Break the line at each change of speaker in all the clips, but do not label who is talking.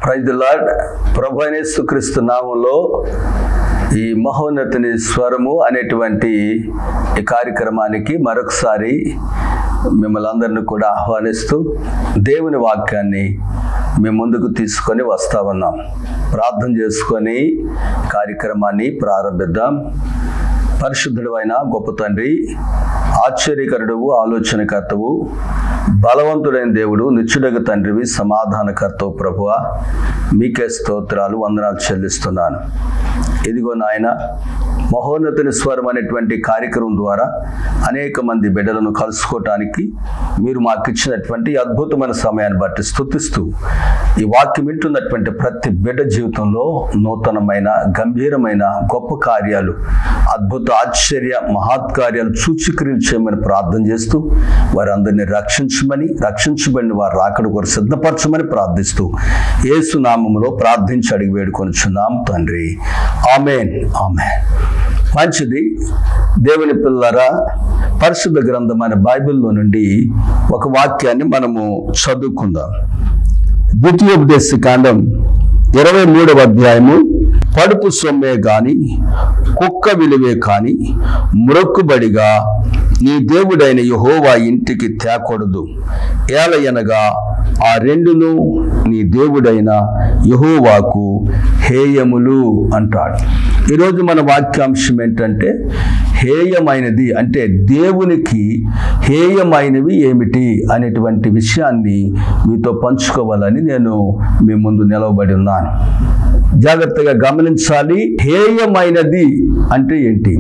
praise lord ప్రభు క్రీస్తు నామంలో ఈ మహోన్నతిని స్వరము అనేటువంటి ఈ కార్యక్రమానికి మరొకసారి మిమ్మల్ని అందరిని కూడా ఆహ్వానిస్తూ దేవుని వాక్యాన్ని మేము ముందుకు తీసుకొని వస్తా ఉన్నాం ప్రార్థన చేసుకొని కార్యక్రమాన్ని ప్రారంభిద్దాం పరిశుద్ధుడు అయిన గొప్ప తండ్రి ఆశ్చర్యకరుడువు ఆలోచనకర్తవు బలవంతుడైన దేవుడు నిత్యుడగ తండ్రివి సమాధానకర్తవు ప్రభువ మీకే స్తోత్రాలు వందనాలు చెల్లిస్తున్నాను ఇదిగో నాయన మహోన్నతుని స్వరం అనేటువంటి కార్యక్రమం ద్వారా అనేక మంది బిడ్డలను కలుసుకోవటానికి మీరు మాకు ఇచ్చినటువంటి అద్భుతమైన సమయాన్ని బట్టి స్థుతిస్తూ ఈ వాక్యం వింటున్నటువంటి ప్రతి బిడ్డ జీవితంలో నూతనమైన గంభీరమైన గొప్ప కార్యాలు అద్భుత ఆశ్చర్య మహత్కార్యాలు సూచిక్రియలు చేయమని ప్రార్థన చేస్తూ వారందరినీ రక్షించమని రక్షించబడిన వారు రాకడ కొరకు సిద్ధపరచమని ప్రార్థిస్తూ యేసు నామములో ప్రార్థించి అడిగి వేడుకొనిచున్నాం తండ్రి ఆమెన్ ఆమెన్ మంచిది దేవుని పిల్లరా పరిశుద్ధ గ్రంథమైన బైబిల్లో నుండి ఒక వాక్యాన్ని మనము చదువుకుందాం ద్వితీయోపదేశ కాండం ఇరవై మూడవ అధ్యాయము పడుపు సొమ్మే గాని కుక్క విలువే కాని మ్రొక్కుబడిగా నీ దేవుడైన యహోవా ఇంటికి తేకూడదు ఏలయనగా ఆ రెండును నీ దేవుడైన యహోవాకు హేయములు అంటాడు ఈరోజు మన వాక్యాంశం ఏంటంటే హేయమైనది అంటే దేవునికి హేయమైనవి ఏమిటి అనేటువంటి విషయాన్ని మీతో పంచుకోవాలని నేను మీ ముందు నిలవబడి ఉన్నాను జాగ్రత్తగా గమనించాలి హేయమైనది అంటే ఏంటి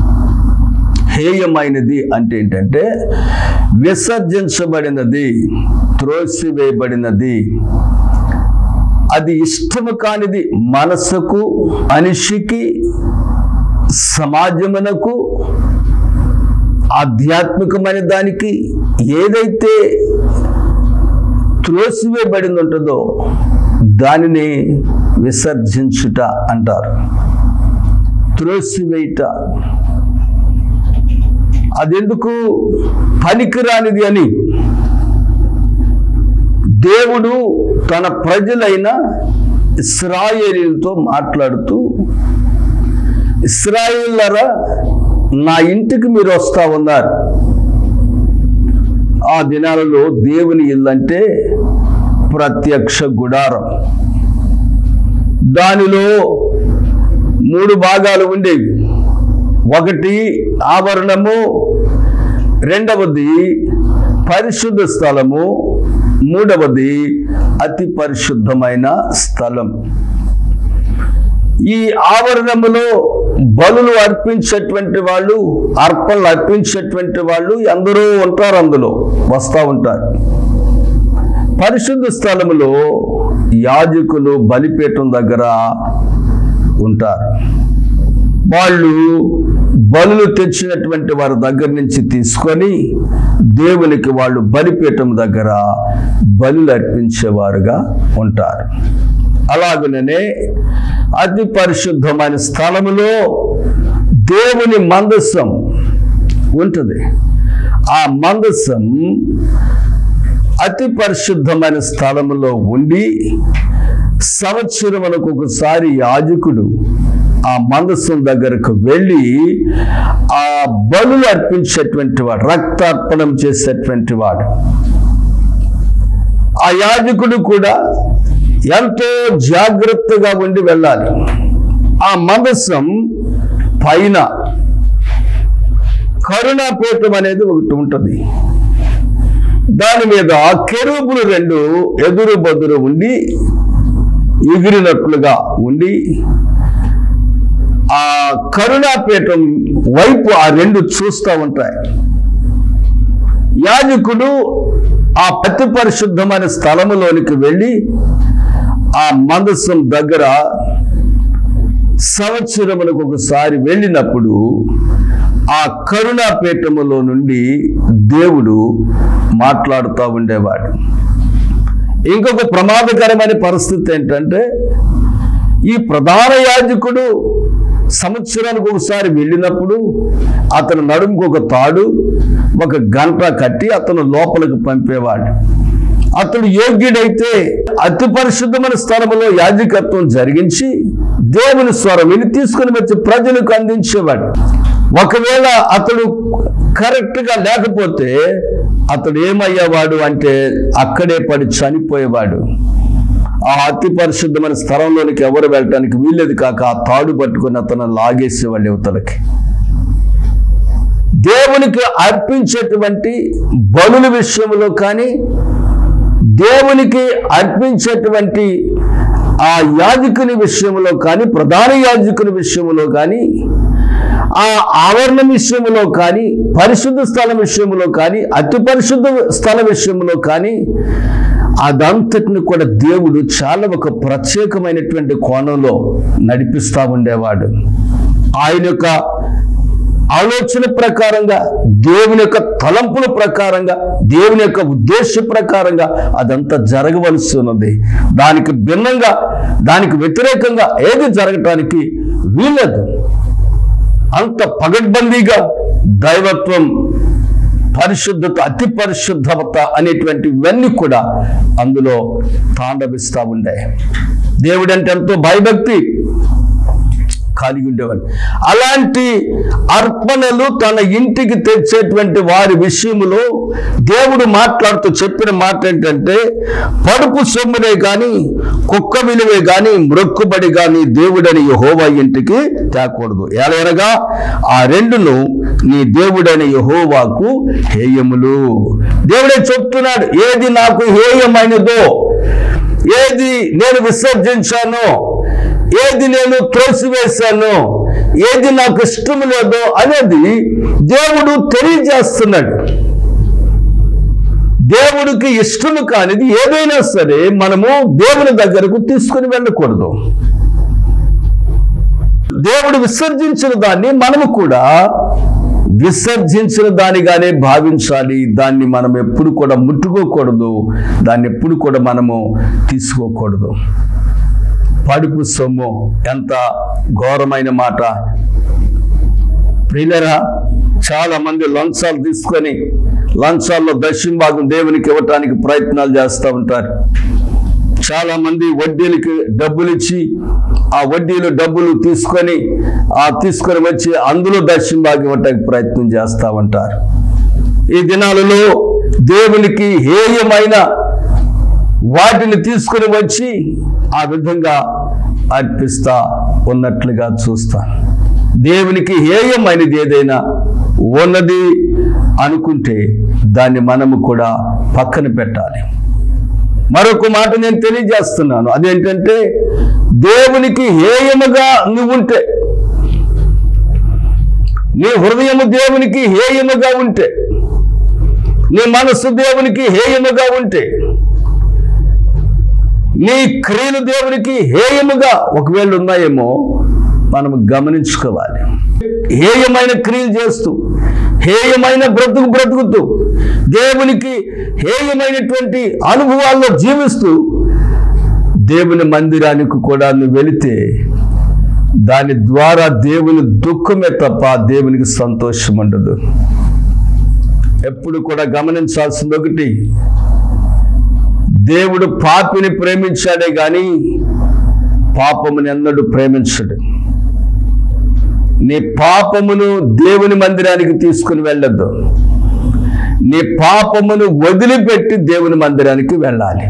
హేయమైనది అంటే ఏంటంటే విసర్జించబడినది త్రోసివేయబడినది అది ఇష్టము కానిది మనసుకు మనిషికి సమాజమునకు ఆధ్యాత్మికమైన దానికి ఏదైతే త్రోసివేయబడింది ఉంటుందో దానిని విసర్జించుట అంటారు త్రోసివేయుట అదెందుకు పనికిరానిది అని దేవుడు తన ప్రజలైన ఇస్రాయేలీలతో మాట్లాడుతూ ఇస్రాయేల్లరా నా ఇంటికి మీరు వస్తా ఉన్నారు ఆ దినాలలో దేవుని ఇల్లు అంటే ప్రత్యక్ష గుడారం దానిలో మూడు భాగాలు ఉండేవి ఒకటి ఆవరణము రెండవది పరిశుద్ధ స్థలము మూడవది అతి పరిశుద్ధమైన స్థలం ఈ ఆవరణములో బలులు అర్పించేటువంటి వాళ్ళు అర్పణలు అర్పించేటువంటి వాళ్ళు అందరూ ఉంటారు అందులో వస్తూ ఉంటారు పరిశుద్ధ స్థలములో యాజకులు బలిపీఠం దగ్గర ఉంటారు వాళ్ళు బలులు తెచ్చినటువంటి వారి దగ్గర నుంచి తీసుకొని దేవునికి వాళ్ళు బలిపీఠం దగ్గర బలులు అర్పించేవారుగా ఉంటారు అలాగనే అతి పరిశుద్ధమైన స్థలములో దేవుని మందస్సం ఉంటుంది ఆ మందస్సం అతి పరిశుద్ధమైన స్థలములో ఉండి సంవత్సరమునకు ఒకసారి యాజకుడు ఆ మందస్సం దగ్గరకు వెళ్ళి ఆ బలులు అర్పించేటువంటి వాడు రక్తార్పణం చేసేటువంటి వాడు ఆ యాజకుడు కూడా ఎంతో జాగ్రత్తగా ఉండి వెళ్ళాలి ఆ మందస్సం పైన కరుణాపీఠం అనేది ఒకటి ఉంటుంది దాని మీద కెరూపులు రెండు ఎదురు బదురు ఉండి ఎగిరినట్లుగా ఉండి ఆ కరుణాపీఠం వైపు ఆ రెండు చూస్తూ ఉంటాయి యాజకుడు ఆ అతి పరిశుద్ధమైన స్థలములోనికి వెళ్ళి ఆ మందస్సం దగ్గర సంవత్సరములకు ఒకసారి వెళ్ళినప్పుడు ఆ కరుణాపీఠములో నుండి దేవుడు మాట్లాడుతూ ఉండేవాడు ఇంకొక ప్రమాదకరమైన పరిస్థితి ఏంటంటే ఈ ప్రధాన యాజకుడు సంవత్సరానికి ఒకసారి వెళ్ళినప్పుడు అతను నడుముకు ఒక తాడు ఒక గంట కట్టి అతను లోపలికి పంపేవాడు అతడు యోగ్యుడైతే అతి పరిశుద్ధమైన స్థలములో యాజకత్వం జరిగించి దేవుని స్వరం విని తీసుకుని వచ్చి ప్రజలకు అందించేవాడు ఒకవేళ అతడు కరెక్ట్గా లేకపోతే అతడు ఏమయ్యేవాడు అంటే అక్కడే పడి చనిపోయేవాడు ఆ అతి పరిశుద్ధమైన స్థలంలోనికి ఎవరు వెళ్ళటానికి వీల్లేదు కాక ఆ తాడు పట్టుకుని అతను లాగేసేవాళ్ళు యువతలకి దేవునికి అర్పించేటువంటి బలుల విషయంలో కానీ దేవునికి అర్పించేటువంటి ఆ యాజకుని విషయంలో కానీ ప్రధాన యాజకుని విషయంలో కానీ ఆ ఆవరణ విషయంలో కానీ పరిశుద్ధ స్థలం విషయంలో కానీ అతి పరిశుద్ధ స్థల విషయంలో కానీ అదంతటిని కూడా దేవుడు చాలా ఒక ప్రత్యేకమైనటువంటి కోణంలో నడిపిస్తూ ఉండేవాడు ఆయన యొక్క ఆలోచన ప్రకారంగా దేవుని యొక్క తలంపుల ప్రకారంగా దేవుని యొక్క ఉద్దేశ ప్రకారంగా అదంతా జరగవలసి ఉన్నది దానికి భిన్నంగా దానికి వ్యతిరేకంగా ఏది జరగటానికి వీలదు అంత పగడ్బందీగా దైవత్వం పరిశుద్ధత అతి పరిశుద్ధత అనేటువంటివన్నీ కూడా అందులో తాండవిస్తూ ఉండే దేవుడంటే ఎంతో భయభక్తి కలిగి ఉండేవాడు అలాంటి అర్పణలు తన ఇంటికి తెచ్చేటువంటి వారి విషయంలో దేవుడు మాట్లాడుతూ చెప్పిన మాట ఏంటంటే పడుపు సొమ్మునే కానీ కుక్క విలువే కానీ మ్రొక్కుబడి కానీ దేవుడని యహోవా ఇంటికి తేకూడదు ఎలాగనగా ఆ రెండును నీ దేవుడని యహోవాకు హేయములు దేవుడే చెప్తున్నాడు ఏది నాకు హేయమైనదో ఏది నేను విసర్జించానో ఏది నేను త్రోసివేశాను ఏది నాకు ఇష్టం లేదో అనేది దేవుడు తెలియజేస్తున్నాడు దేవుడికి ఇష్టము కానిది ఏదైనా సరే మనము దేవుని దగ్గరకు తీసుకుని వెళ్ళకూడదు దేవుడు విసర్జించిన దాన్ని మనము కూడా విసర్జించిన దానిగానే భావించాలి దాన్ని మనం ఎప్పుడు కూడా ముట్టుకోకూడదు దాన్ని ఎప్పుడు కూడా మనము తీసుకోకూడదు పడుపు సొమ్ము ఎంత ఘోరమైన మాట ప్రియులరా చాలా మంది లంచాలు తీసుకొని లంచాల్లో దక్షిణ భాగం దేవునికి ఇవ్వటానికి ప్రయత్నాలు చేస్తూ ఉంటారు చాలా మంది వడ్డీలకి డబ్బులు ఇచ్చి ఆ వడ్డీలు డబ్బులు తీసుకొని ఆ తీసుకొని వచ్చి అందులో దక్షిణ భాగం ఇవ్వటానికి ప్రయత్నం చేస్తూ ఉంటారు ఈ దినాలలో దేవునికి హేయమైన వాటిని తీసుకుని వచ్చి ఆ విధంగా అర్పిస్తా ఉన్నట్లుగా చూస్తాను దేవునికి హేయమైనది ఏదైనా ఉన్నది అనుకుంటే దాన్ని మనము కూడా పక్కన పెట్టాలి మరొక మాట నేను తెలియజేస్తున్నాను అదేంటంటే దేవునికి హేయముగా నువ్వుంటే నీ హృదయము దేవునికి హేయముగా ఉంటే నీ మనస్సు దేవునికి హేయముగా ఉంటే నీ క్రియలు దేవునికి హేయముగా ఒకవేళ ఉన్నాయేమో మనం గమనించుకోవాలి హేయమైన క్రియలు చేస్తూ హేయమైన బ్రతుకు బ్రతుకుతూ దేవునికి హేయమైనటువంటి అనుభవాల్లో జీవిస్తూ దేవుని మందిరానికి కూడా నువ్వు వెళితే దాని ద్వారా దేవుని దుఃఖమే తప్ప దేవునికి సంతోషం ఉండదు ఎప్పుడు కూడా గమనించాల్సింది ఒకటి దేవుడు పాపిని ప్రేమించాడే గాని పాపముని ఎన్నడూ ప్రేమించడు నీ పాపమును దేవుని మందిరానికి తీసుకుని వెళ్ళొద్దు నీ పాపమును వదిలిపెట్టి దేవుని మందిరానికి వెళ్ళాలి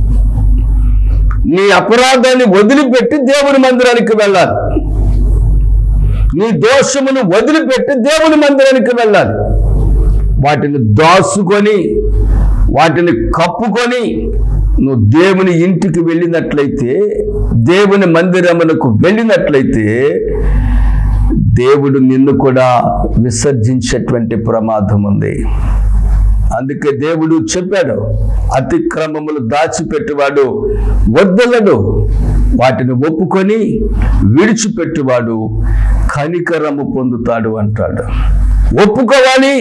నీ అపరాధాన్ని వదిలిపెట్టి దేవుని మందిరానికి వెళ్ళాలి నీ దోషమును వదిలిపెట్టి దేవుని మందిరానికి వెళ్ళాలి వాటిని దాచుకొని వాటిని కప్పుకొని నువ్వు దేవుని ఇంటికి వెళ్ళినట్లయితే దేవుని మందిరమునకు వెళ్ళినట్లయితే దేవుడు నిన్ను కూడా విసర్జించేటువంటి ప్రమాదం ఉంది అందుకే దేవుడు చెప్పాడు అతిక్రమములు దాచిపెట్టువాడు వద్దలడు వాటిని ఒప్పుకొని విడిచిపెట్టువాడు కనికరము పొందుతాడు అంటాడు ఒప్పుకోవాలి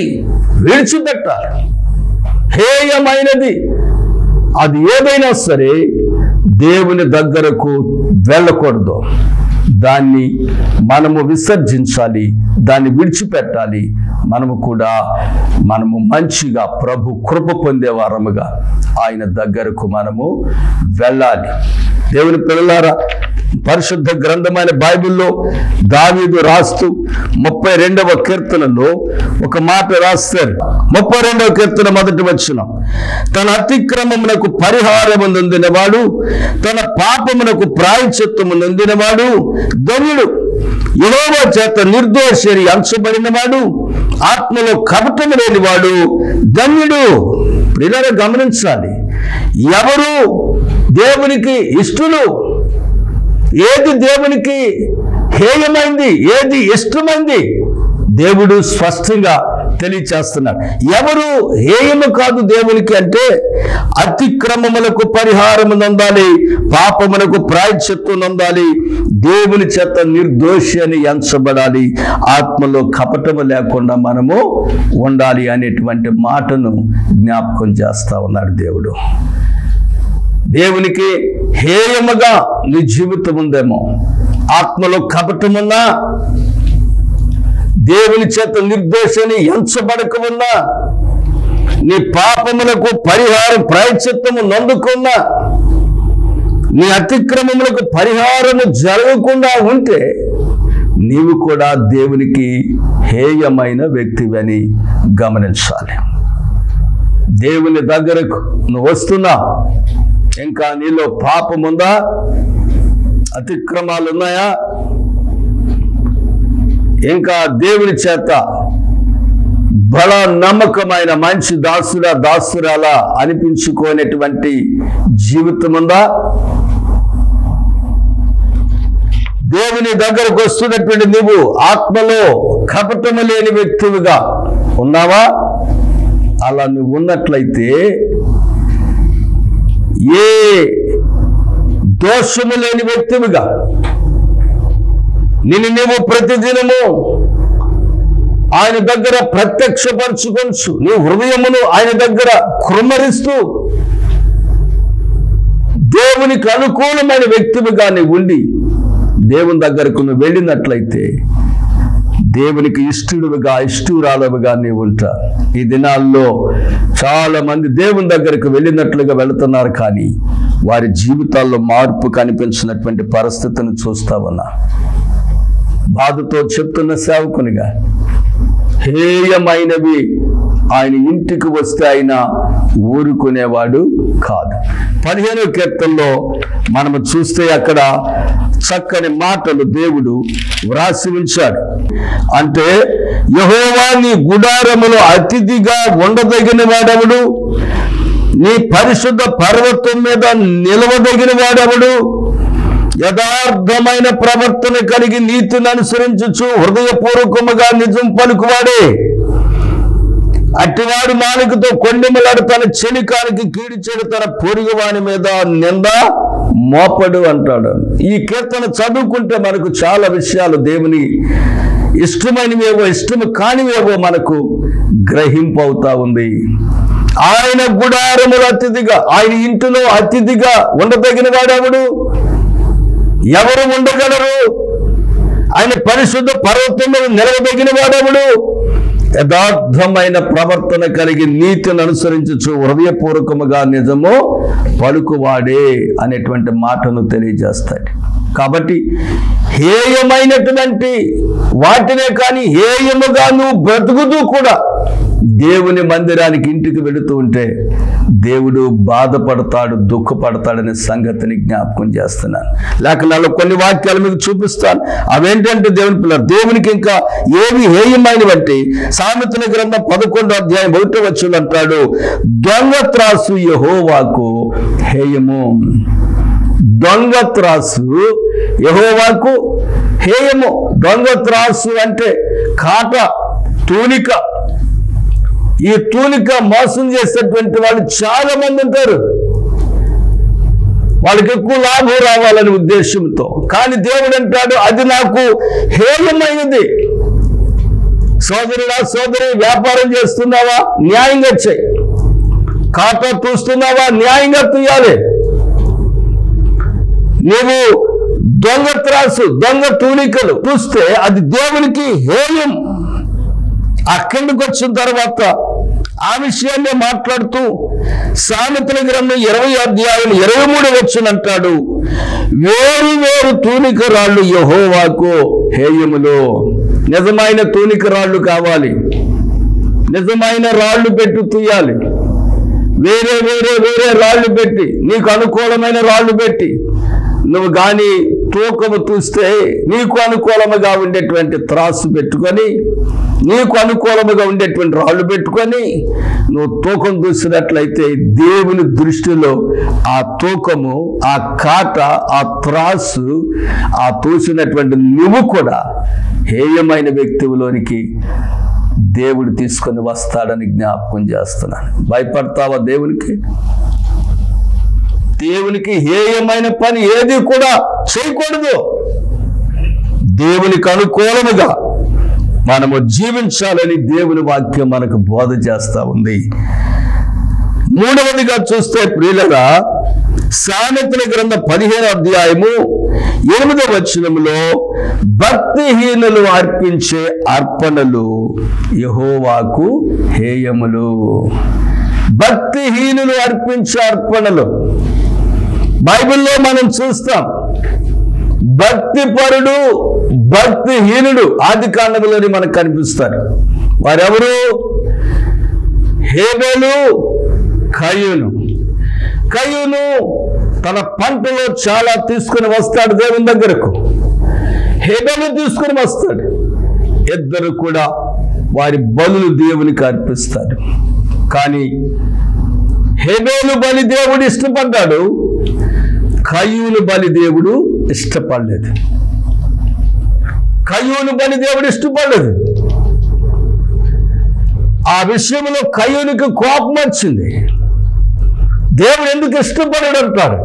విడిచిపెట్టాలి హేయమైనది అది ఏదైనా సరే దేవుని దగ్గరకు వెళ్ళకూడదు దాన్ని మనము విసర్జించాలి దాన్ని విడిచిపెట్టాలి మనము కూడా మనము మంచిగా ప్రభు కృప పొందేవారముగా ఆయన దగ్గరకు మనము వెళ్ళాలి దేవుని పిల్లలారా పరిశుద్ధ గ్రంథమైన బైబిల్లో దావీదు రాస్తూ ముప్పై రెండవ కీర్తనలో ఒక మాట రాస్తారు ముప్పై రెండవ కీర్తన మొదటి వచ్చిన తన అతిక్రమమునకు పరిహారము నొందినవాడు తన పాపమునకు ప్రాయచిత్తము నొందినవాడు ధన్యుడు యెహోవా చేత నిర్దోషి అంచబడినవాడు ఆత్మలో కపటము లేనివాడు ధన్యుడు ప్రియులారా గమనించాలి ఎవరు దేవునికి ఇష్టలు ఏది దేవునికి హేయమైంది ఏది ఇష్టమైంది దేవుడు స్పష్టంగా తెలియచేస్తున్నాడు ఎవరు హేయము కాదు దేవునికి అంటే అతిక్రమములకు పరిహారము నొందాలి పాపమునకు ప్రాయశ్చిత్తం నొందాలి దేవుని చేత నిర్దోషి అని ఎంచబడాలి ఆత్మలో కపటము లేకుండా మనము ఉండాలి అనేటువంటి మాటను జ్ఞాపకం చేస్తా ఉన్నాడు దేవుడు దేవునికి హేయముగా నీ జీవితం ఉందేమో ఆత్మలో కపటమున్నా దేవుని చేత నిర్దోషని ఎంచబడక ఉన్నా నీ పాపములకు పరిహారం ప్రాయచిత్తము నందుకున్నా నీ అతిక్రమములకు పరిహారము జరగకుండా ఉంటే నీవు కూడా దేవునికి హేయమైన వ్యక్తివని గమనించాలి దేవుని దగ్గరకు నువ్వు వస్తున్నా ఇంకా నీలో పాపముందా అతిక్రమాలు ఉన్నాయా ఇంకా దేవుని చేత బల నమ్మకమైన మంచి దాసుడా దాసురాలా అనిపించుకోనేటువంటి జీవితం ఉందా దేవుని దగ్గరకు వస్తున్నటువంటి నీవు ఆత్మలో కపటము లేని వ్యక్తివిగా ఉన్నావా అలా నువ్వు ఉన్నట్లయితే ఏ దోషము లేని వ్యక్తివిగా నిన్ను నీవు ప్రతిదినము ఆయన దగ్గర ప్రత్యక్షపరచుకొనచ్చు నీ హృదయమును ఆయన దగ్గర కృమ్మరిస్తూ దేవునికి అనుకూలమైన వ్యక్తివిగా నీవు ఉండి దేవుని దగ్గరకు నువ్వు వెళ్ళినట్లయితే దేవునికి ఇష్టడుగా ఇష్టూరాలవుగా నీవు ఉంటా ఈ దినాల్లో చాలా మంది దేవుని దగ్గరకు వెళ్ళినట్లుగా వెళుతున్నారు కానీ వారి జీవితాల్లో మార్పు కనిపించినటువంటి పరిస్థితిని చూస్తా ఉన్నా బాధతో చెప్తున్న సేవకునిగా హేయమైనవి ఆయన ఇంటికి వస్తే ఆయన ఊరుకునేవాడు కాదు పదిహేనో కీర్తనలో మనము చూస్తే అక్కడ చక్కని మాటలు దేవుడు వ్రాసి ఉంచాడు అంటే యహోవా నీ గుడారములో అతిథిగా ఉండదగిన వాడెవడు నీ పరిశుద్ధ పర్వతం మీద నిలవదగిన వాడెవడు యథార్థమైన ప్రవర్తన కలిగి నీతిని అనుసరించుచు హృదయపూర్వకముగా నిజం పలుకువాడే అట్టివాడు నాలుగుతో కొండెమలాడు తన చెలికానికి కీడిచెడు తన పొరుగువాని మీద నింద మోపడు అంటాడు ఈ కీర్తన చదువుకుంటే మనకు చాలా విషయాలు దేవుని ఇష్టమైనవేవో ఇష్టము కానివేవో మనకు గ్రహింపు అవుతా ఉంది ఆయన గుడారములు అతిథిగా ఆయన ఇంటిలో అతిథిగా ఉండదగిన వాడెవడు ఎవరు ఉండగలరు ఆయన పరిశుద్ధ పర్వతం మీద నిలవదగిన వాడెవడు యథార్థమైన ప్రవర్తన కలిగి నీతిని అనుసరించచ్చు హృదయపూర్వకముగా నిజము పలుకువాడే అనేటువంటి మాటను తెలియజేస్తాడు కాబట్టి హేయమైనటువంటి వాటినే కానీ హేయముగా నువ్వు బ్రతుకుతూ కూడా దేవుని మందిరానికి ఇంటికి వెళుతూ ఉంటే దేవుడు బాధపడతాడు దుఃఖపడతాడనే సంగతిని జ్ఞాపకం చేస్తున్నాను లేఖనాల్లో కొన్ని వాక్యాలు మీకు చూపిస్తాను అవేంటంటే దేవుని పిల్లలు దేవునికి ఇంకా ఏవి హేయమైనవంటే సామెతల గ్రంథం పదకొండో అధ్యాయం ఒకటో వచ్చులు అంటాడు దొంగ త్రాసు యహోవాకు హేయము దొంగ త్రాసు యహోవాకు హేయము దొంగ త్రాసు అంటే కాట తూనిక ఈ తూనిక మోసం చేసేటువంటి వాళ్ళు చాలా మంది ఉంటారు వాళ్ళకి ఎక్కువ లాభం రావాలనే ఉద్దేశంతో కానీ దేవుడు అంటాడు అది నాకు హేయమైనది సోదరుడా సోదరి వ్యాపారం చేస్తున్నావా న్యాయంగా చేయి ఖాతా చూస్తున్నావా న్యాయంగా తీయాలి నీవు దొంగ త్రాసు దొంగ తూనికలు చూస్తే అది దేవునికి హేయం అక్కడికి వచ్చిన తర్వాత ఆ విషయాన్నే మాట్లాడుతూ సామెతల గ్రంథం ఇరవై అధ్యాయం ఇరవై మూడు వచ్చినంటాడు వేరు వేరు తూనిక రాళ్ళు యహోవాకు హేయములు నిజమైన తూనిక రాళ్ళు కావాలి నిజమైన రాళ్ళు పెట్టి తీయాలి వేరే వేరే వేరే రాళ్ళు పెట్టి నీకు అనుకూలమైన రాళ్ళు పెట్టి నువ్వు కానీ తూకము చూస్తే నీకు అనుకూలముగా ఉండేటువంటి త్రాసు పెట్టుకొని నీకు అనుకూలముగా ఉండేటువంటి రాళ్ళు పెట్టుకొని నువ్వు తూకం చూసినట్లయితే దేవుని దృష్టిలో ఆ తూకము ఆ కాట ఆ త్రాసు ఆ తోసినటువంటి నువ్వు కూడా హేయమైన వ్యక్తిలోనికి దేవుడు తీసుకొని వస్తాడని జ్ఞాపకం చేస్తున్నాను భయపడతావా దేవునికి దేవునికి హేయమైన పని ఏది కూడా చేయకూడదు దేవునికి అనుకూలముగా మనము జీవించాలని దేవుని వాక్యం మనకు బోధ చేస్తా ఉంది మూడవదిగా చూస్తే ప్రియులగా సామెతల గ్రంథ పదిహేను అధ్యాయము ఎనిమిదవ వచనములో భక్తిహీనులు అర్పించే అర్పణలు యహోవాకు హేయములు భక్తిహీనులు అర్పించే అర్పణలు బైబిల్లో మనం చూస్తాం భక్తిపరుడు భక్తిహీనుడు ఆది కాండములోని మనకు కనిపిస్తారు వారెవరు హేబేలు కయ్యూను కయ్యూను తన పంటలో చాలా తీసుకుని వస్తాడు దేవుని దగ్గరకు హేబేలు తీసుకుని వస్తాడు ఇద్దరు కూడా వారి బలులు దేవునికి అర్పిస్తారు కానీ హేబేలు బలి దేవుడు ఇష్టపడ్డాడు కయ్యూను బలి దేవుడు ఇష్టపడలేదు కయ్యూను బలి దేవుడు ఇష్టపడలేదు ఆ విషయంలో కయ్యూనికి కోపం వచ్చింది దేవుడు ఎందుకు ఇష్టపడడు అంటాడు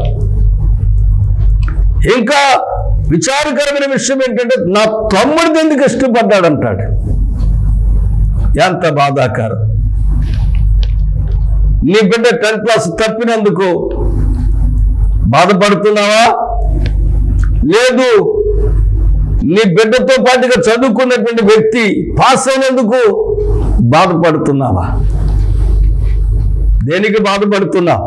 ఇంకా విచారకరమైన విషయం ఏంటంటే నా తమ్ముడిని ఎందుకు ఇష్టపడ్డాడు అంటాడు ఎంత బాధాకరం నీ బిడ్డ టెన్త్ క్లాస్ తప్పినందుకు బాధపడుతున్నావా లేదు నీ బిడ్డతో పాటుగా చదువుకున్నటువంటి వ్యక్తి పాస్ అయినందుకు బాధపడుతున్నావా దేనికి బాధపడుతున్నావు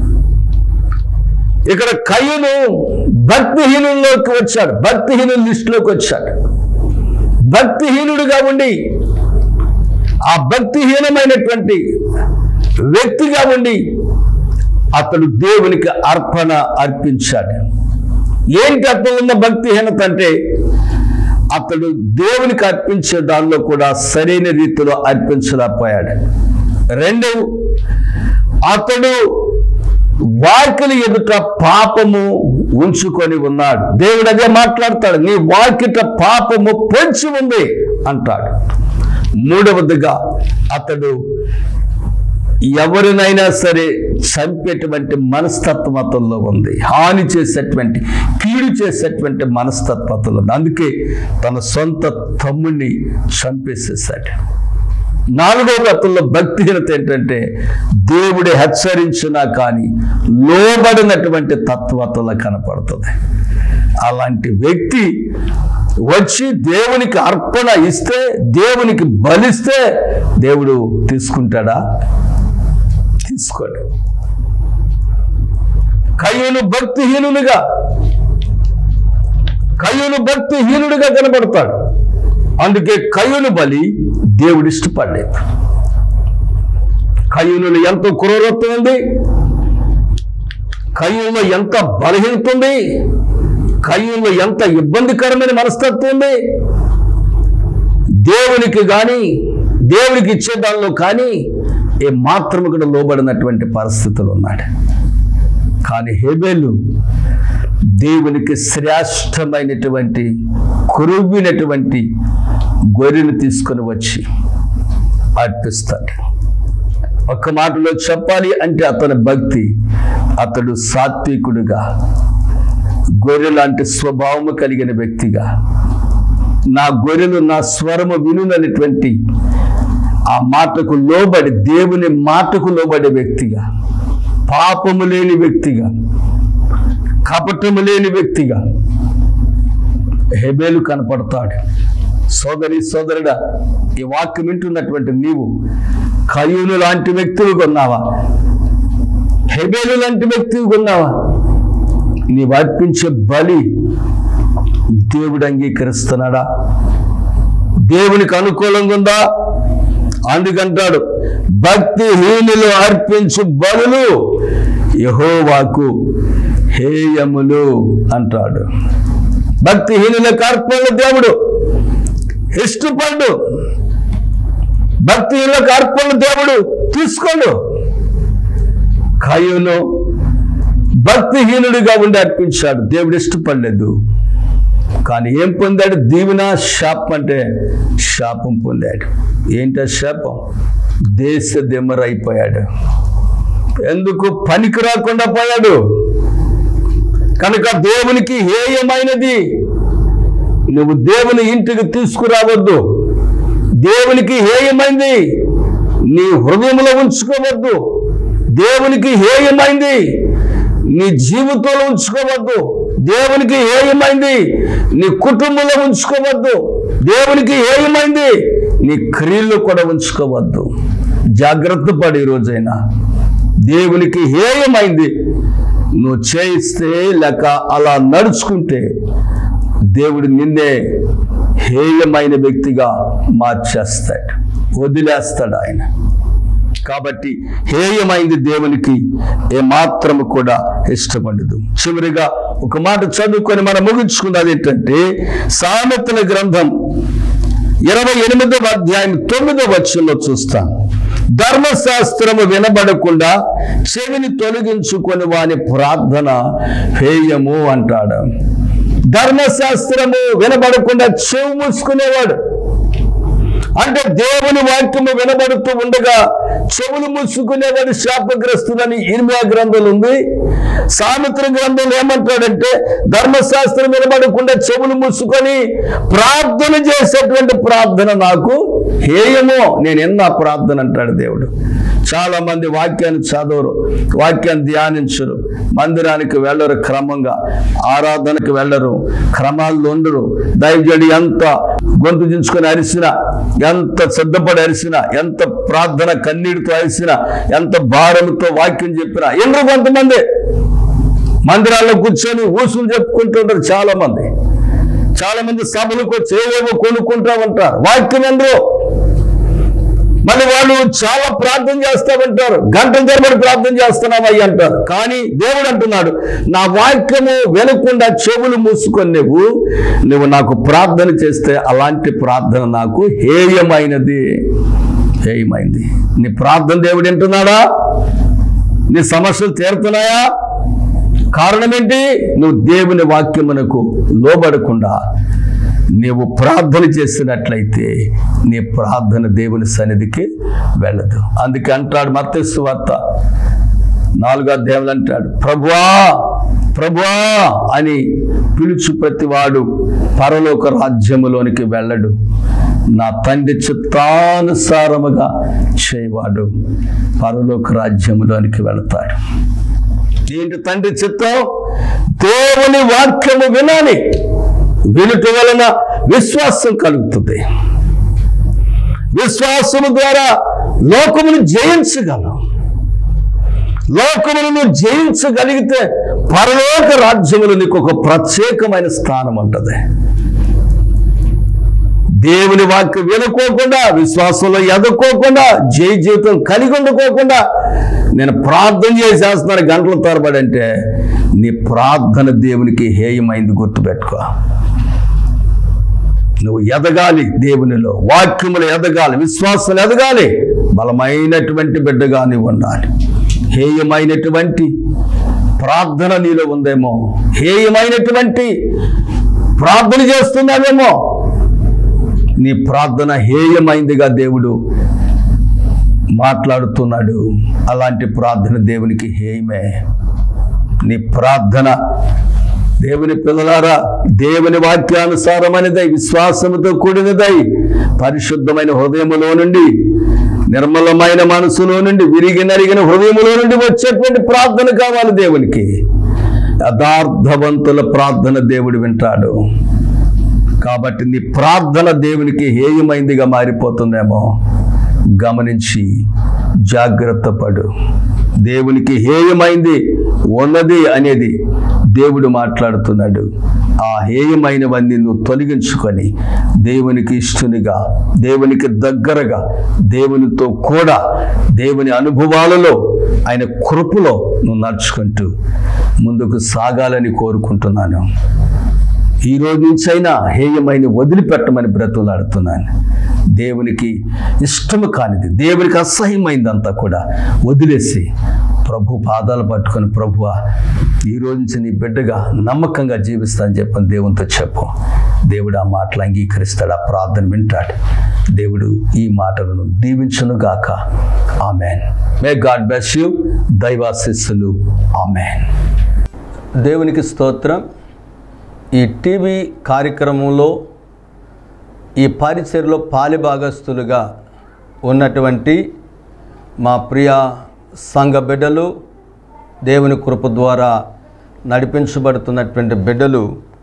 ఇక్కడ కయ్యను భక్తిహీనుల్లోకి వచ్చాడు భక్తిహీనుల లిస్టులోకి వచ్చాడు భక్తిహీనుడిగా ఉండి ఆ భక్తిహీనమైనటువంటి వ్యక్తిగా ఉండి అతడు దేవునికి అర్పణ అర్పించాడు ఏంటి అతను ఉన్న భక్తిహీనత అంటే అతడు దేవునికి అర్పించే దానిలో కూడా సరైన రీతిలో అర్పించలేకపోయాడు రెండు అతడు వాకిలి ఎదుట పాపము ఉంచుకొని ఉన్నాడు దేవుడు అదే మాట్లాడతాడు నీ వాకిట పాపము పొంచి ఉంది అంటాడు మూడవదిగా అతడు ఎవరినైనా సరే చంపేటువంటి మనస్తత్వం అతనిలో ఉంది హాని చేసేటువంటి కీడు చేసేటువంటి మనస్తత్వతలో ఉంది అందుకే తన సొంత తమ్ముడిని చంపేసేసాడు నాలుగవ అతనిలో భక్తిహీనత ఏంటంటే దేవుడు హెచ్చరించినా కానీ లోబడినటువంటి తత్వతలో కనపడుతుంది అలాంటి వ్యక్తి వచ్చి దేవునికి అర్పణ ఇస్తే దేవునికి బలిస్తే దేవుడు తీసుకుంటాడా తీసుకోడు కయ్యూను భక్తిహీనునిగా కయ్యూను భక్తిహీనుడిగా కనబడతాడు అందుకే కయ్యూను బలి దేవుడు ఇష్టపడలేదు కయ్యూనులో ఎంతో క్రూరత్వం ఉంది కయ్యూలో ఎంత బలహీనత ఉంది కయ్యూలో ఎంత ఇబ్బందికరమైన మనస్తత్వం ఉంది దేవునికి కానీ దేవునికి ఇచ్చే దానిలో కానీ ఏ మాత్రము కూడా లోబడినటువంటి పరిస్థితులు ఉన్నాడు కానీ హేబేలు దేవునికి శ్రేష్టమైనటువంటి కురువినటువంటి గొర్రెను తీసుకొని వచ్చి అర్పిస్తాడు ఒక్క మాటలో చెప్పాలి అంటే అతని భక్తి అతడు సాత్వికుడుగా గొర్రె లాంటి స్వభావము కలిగిన వ్యక్తిగా నా గొర్రెలు నా స్వరము వినునటువంటి ఆ మాటకు లోబడి దేవుని మాటకు లోబడే వ్యక్తిగా పాపము లేని వ్యక్తిగా కపటము లేని వ్యక్తిగా హెబేలు కనపడతాడు సోదరి సోదరుడా ఈ వాక్యం వింటున్నటువంటి నీవు కయూను లాంటి వ్యక్తివి కొన్నావా హెబేలు లాంటి వ్యక్తివి కొన్నావా నీవు అర్పించే బలి దేవుడు అంగీకరిస్తున్నాడా దేవునికి అనుకూలంగా ఉందా అందుకంటాడు భక్తిహీనులు అర్పించు బలులు యహోవాకు హేయములు అంటాడు భక్తిహీనులకు అర్పణలు దేవుడు ఇష్టపడు భక్తిహీనులకు అర్పణలు దేవుడు తీసుకోడు కాయును భక్తిహీనుడిగా ఉండి అర్పించాడు దేవుడు ఇష్టపడలేదు కానీ ఏం పొందాడు దీవెన శాపం అంటే శాపం పొందాడు ఏంటో శాపం దేశ దిమ్మరైపోయాడు ఎందుకు పనికి రాకుండా పోయాడు కనుక దేవునికి హేయమైనది నువ్వు దేవుని ఇంటికి తీసుకురావద్దు దేవునికి హేయమైంది నీ హృదయంలో ఉంచుకోవద్దు దేవునికి హేయమైంది నీ జీవితంలో ఉంచుకోవద్దు దేవునికి హేయమైంది నీ కుటుంబంలో ఉంచుకోవద్దు దేవునికి హేయమైంది నీ క్రియల్లో కూడా ఉంచుకోవద్దు జాగ్రత్త పడి రోజైనా దేవునికి హేయమైంది నువ్వు చేయిస్తే లేక అలా నడుచుకుంటే దేవుడు నిన్నే హేయమైన వ్యక్తిగా మార్చేస్తాడు వదిలేస్తాడు ఆయన కాబట్టి హేయమైంది దేవునికి ఏమాత్రము కూడా ఇష్టపడదు చివరిగా ఒక మాట చదువుకొని మనం ముగించుకున్నది ఏంటంటే సామెతల గ్రంథం ఇరవై ఎనిమిదవ అధ్యాయం తొమ్మిదవ వచ్చంలో చూస్తాం ధర్మశాస్త్రము వినబడకుండా చెవిని తొలగించుకొని వాని ప్రార్థన హేయము అంటాడు ధర్మశాస్త్రము వినబడకుండా చెవు మూసుకునేవాడు అంటే దేవుని వాక్యము వినబడుతూ ఉండగా చెవులు మూసుకునేవాడు శాపగ్రస్తులని ఇర్మియా గ్రంథం ఉంది సామిత్ర గ్రంథంలో ఏమంటాడంటే ధర్మశాస్త్రం వినబడకుండా చెవులు మూసుకొని ప్రార్థన చేసేటువంటి ప్రార్థన నాకు హేయమో నేను ఎన్న ప్రార్థన అంటాడు దేవుడు చాలా మంది వాక్యాన్ని చదవరు వాక్యాన్ని ధ్యానించరు మందిరానికి వెళ్ళరు క్రమంగా ఆరాధనకు వెళ్ళరు క్రమాల్లో ఉండరు దైవజడి ఎంత గొంతు దించుకొని అరిసినా ఎంత సిద్ధపడి అరిసినా ఎంత ప్రార్థన కన్నీటితో అరిసినా ఎంత భారంతో వాక్యం చెప్పినా ఎందుకు కొంతమంది మందిరాల్లో కూర్చొని ఊసులు చెప్పుకుంటుంటారు చాలా మంది చాలా మంది సభలకు వచ్చి ఏవేవో కొనుక్కుంటా ఉంటారు వాక్యం ఎందరో మళ్ళీ వాళ్ళు చాలా ప్రార్థన చేస్తామంటారు గంటల తరబడి ప్రార్థన చేస్తున్నామయ్యి అంటారు కానీ దేవుడు అంటున్నాడు నా వాక్యము వినకుండా చెవులు మూసుకొని నువ్వు నువ్వు నాకు ప్రార్థన చేస్తే అలాంటి ప్రార్థన నాకు హేయమైనది హేయమైంది నీ ప్రార్థన దేవుడు వింటున్నాడా నీ సమస్యలు తీరుతున్నాయా కారణం ఏంటి నువ్వు దేవుని వాక్యమునకు లోబడకుండా నీవు ప్రార్థన చేసినట్లయితే నీ ప్రార్థన దేవుని సన్నిధికి వెళ్ళదు అందుకే అంటాడు మత్తస్సు వార్త నాలుగో అధ్యాయులు అంటాడు ప్రభువా ప్రభువా అని పిలుచు ప్రతివాడు పరలోక రాజ్యములోనికి వెళ్ళడు నా తండ్రి చిత్తానుసారముగా చేయవాడు పరలోక రాజ్యములోనికి వెళతాడు ఏంటి తండ్రి చిత్తం దేవుని వాక్యము వినాలి వినుట వలన విశ్వాసం కలుగుతుంది విశ్వాసము ద్వారా లోకమును జయించగలం లోకమును నువ్వు జయించగలిగితే పరలోక రాజ్యములు నీకు ఒక ప్రత్యేకమైన స్థానం ఉంటుంది దేవుని వాక్యం వినుకోకుండా విశ్వాసంలో ఎదుకోకుండా జయ జీవితం కలిగి ఉండుకోకుండా నేను ప్రార్థన చేసేస్తున్నాను గంటల తరబడి అంటే నీ ప్రార్థన దేవునికి హేయమైంది గుర్తుపెట్టుకో నువ్వు ఎదగాలి దేవునిలో వాక్యములు ఎదగాలి విశ్వాసాలు ఎదగాలి బలమైనటువంటి బిడ్డగా నీవు ఉండాలి హేయమైనటువంటి ప్రార్థన నీలో ఉందేమో హేయమైనటువంటి ప్రార్థన చేస్తున్నావేమో నీ ప్రార్థన హేయమైందిగా దేవుడు మాట్లాడుతున్నాడు అలాంటి ప్రార్థన దేవునికి హేయమే నీ ప్రార్థన దేవుని పిల్లలారా దేవుని వాక్యానుసారమైనదై విశ్వాసముతో కూడినదై పరిశుద్ధమైన హృదయములో నుండి నిర్మలమైన మనసులో నుండి విరిగి నరిగిన హృదయములో నుండి వచ్చేటువంటి ప్రార్థన కావాలి దేవునికి యథార్థవంతుల ప్రార్థన దేవుడు వింటాడు కాబట్టి నీ ప్రార్థన దేవునికి హేయమైందిగా మారిపోతుందేమో గమనించి జాగ్రత్త పడు దేవునికి హేయమైంది ఉన్నది అనేది దేవుడు మాట్లాడుతున్నాడు ఆ హేయమైనవన్నీ నువ్వు తొలగించుకొని దేవునికి ఇష్టనిగా దేవునికి దగ్గరగా దేవునితో కూడా దేవుని అనుభవాలలో ఆయన కృపలో నువ్వు నడుచుకుంటూ ముందుకు సాగాలని కోరుకుంటున్నాను ఈ రోజు నుంచైనా హేయమైన వదిలిపెట్టమని బ్రతులాడుతున్నాను దేవునికి ఇష్టము కానిది దేవునికి అసహ్యమైందంతా కూడా వదిలేసి ప్రభు పాదాలు పట్టుకొని ప్రభువా ఈ రోజు నుంచి నీ బిడ్డగా నమ్మకంగా జీవిస్తానని చెప్పని దేవునితో చెప్పు దేవుడు ఆ మాటలు అంగీకరిస్తాడు ఆ ప్రార్థన వింటాడు దేవుడు ఈ మాటలను దీవించును గాక amen may God bless you దైవాశిస్సులు ఆమెన్ దేవునికి స్తోత్రం ఈ టీవీ కార్యక్రమంలో ఈ పరిచర్లో పాలిభాగస్తులుగా ఉన్నటువంటి మా ప్రియ సంఘ బిడ్డలు దేవుని కృప ద్వారా నడిపించబడుతున్నటువంటి బిడ్డలు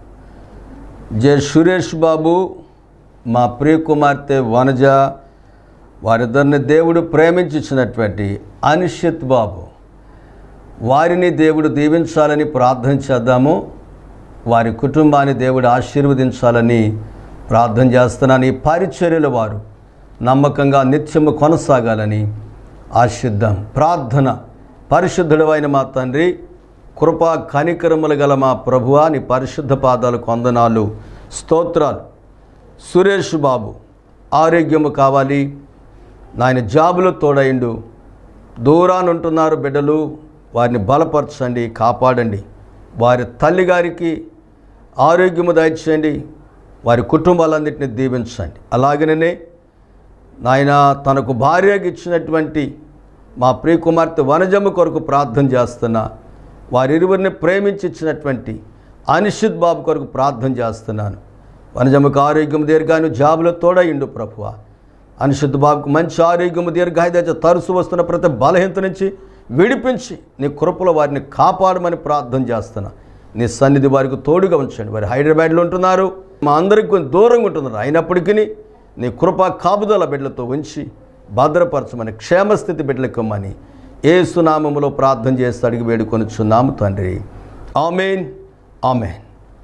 జె సురేష్ బాబు మా ప్రియ కుమార్తె వనజ వారిద్దరిని దేవుడు ప్రేమించినటువంటి అనిషిత్ బాబు వారిని దేవుడు దీవించాలని ప్రార్థన చేద్దాము వారి కుటుంబాన్ని దేవుడు ఆశీర్వదించాలని ప్రార్థన చేస్తున్నాను ఈ పరిచర్యల వారు నమ్మకంగా నిత్యము కొనసాగాలని ఆశిద్దాం ప్రార్థన పరిశుద్ధుడు అయిన మా తండ్రి కృపా కనికరములు గల మా ప్రభువా నీ పరిశుద్ధ పాదాలు కొందనాలు స్తోత్రాలు సురేష్ బాబు ఆరోగ్యము కావాలి నాయన జాబులో తోడయిండు దూరాన ఉంటున్నారు బిడ్డలు వారిని బలపరచండి కాపాడండి వారి తల్లిగారికి ఆరోగ్యము దయచేయండి వారి కుటుంబాలన్నింటినీ దీవించండి అలాగనే నాయన తనకు భార్యకి ఇచ్చినటువంటి మా ప్రియ కుమార్తె వనజమ్మ కొరకు ప్రార్థన చేస్తున్నా వారిరువురిని ప్రేమించి ఇచ్చినటువంటి అనిషిత్ బాబు కొరకు ప్రార్థన చేస్తున్నాను వనజమ్మకు ఆరోగ్యం దీర్ఘాన్ని జాబులో తోడయిండు ప్రభువ అనిషిత్ బాబుకు మంచి ఆరోగ్యము దీర్ఘాయుధ తరచు వస్తున్న ప్రతి బలహీనత నుంచి విడిపించి నీ కృపలో వారిని కాపాడమని ప్రార్థన చేస్తున్నా నీ సన్నిధి వారికి తోడుగా ఉంచండి వారు హైదరాబాద్లో ఉంటున్నారు మా అందరికి కొంచెం దూరంగా ఉంటున్నారు అయినప్పటికీ నీ కృప కాపుదల బిడ్డలతో ఉంచి భద్రపరచమని క్షేమస్థితి బిడ్డలకమ్మని ఏ సునామములో ప్రార్థన చేసి అడిగి వేడుకొనిచున్నాము తండ్రి amen amen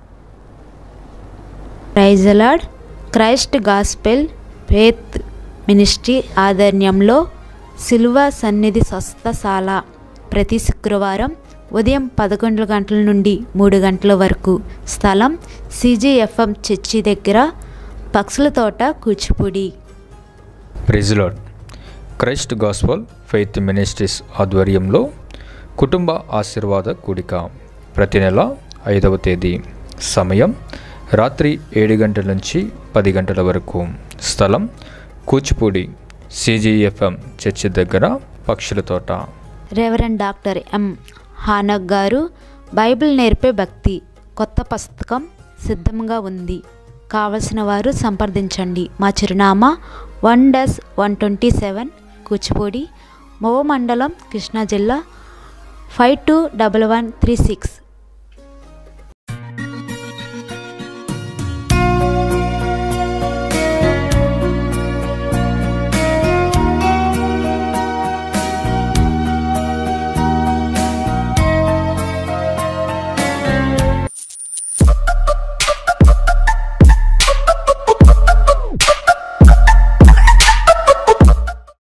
praise Lord Christ Gospel Faith Ministry ఆధ్వర్యంలో సిల్వ సన్నిధి స్వస్థశాల ప్రతి శుక్రవారం ఉదయం పదకొండు గంటల నుండి మూడు గంటల వరకు స్థలం సిజిఎఫ్ఎం చర్చి దగ్గర పక్షుల తోట Kuchipudi
praise the Lord Christ Gospel Faith Ministries ఆధ్వర్యంలో కుటుంబ ఆశీర్వాద కూడిక ప్రతి నెల ఐదవ తేదీ సమయం రాత్రి ఏడు గంటల నుంచి పది గంటల వరకు స్థలం కూచిపూడి సిజిఎఫ్ఎం చర్చి దగ్గర పక్షుల తోట
రెవరెండ్ డాక్టర్ ఎం హానక్ గారు బైబిల్ నేర్పే భక్తి కొత్త పుస్తకం సిద్ధంగా ఉంది కావలసిన వారు సంప్రదించండి మా చిరునామా one dash one twenty seven Kuchipudi Movva మండలం కృష్ణా జిల్లా five two double one three six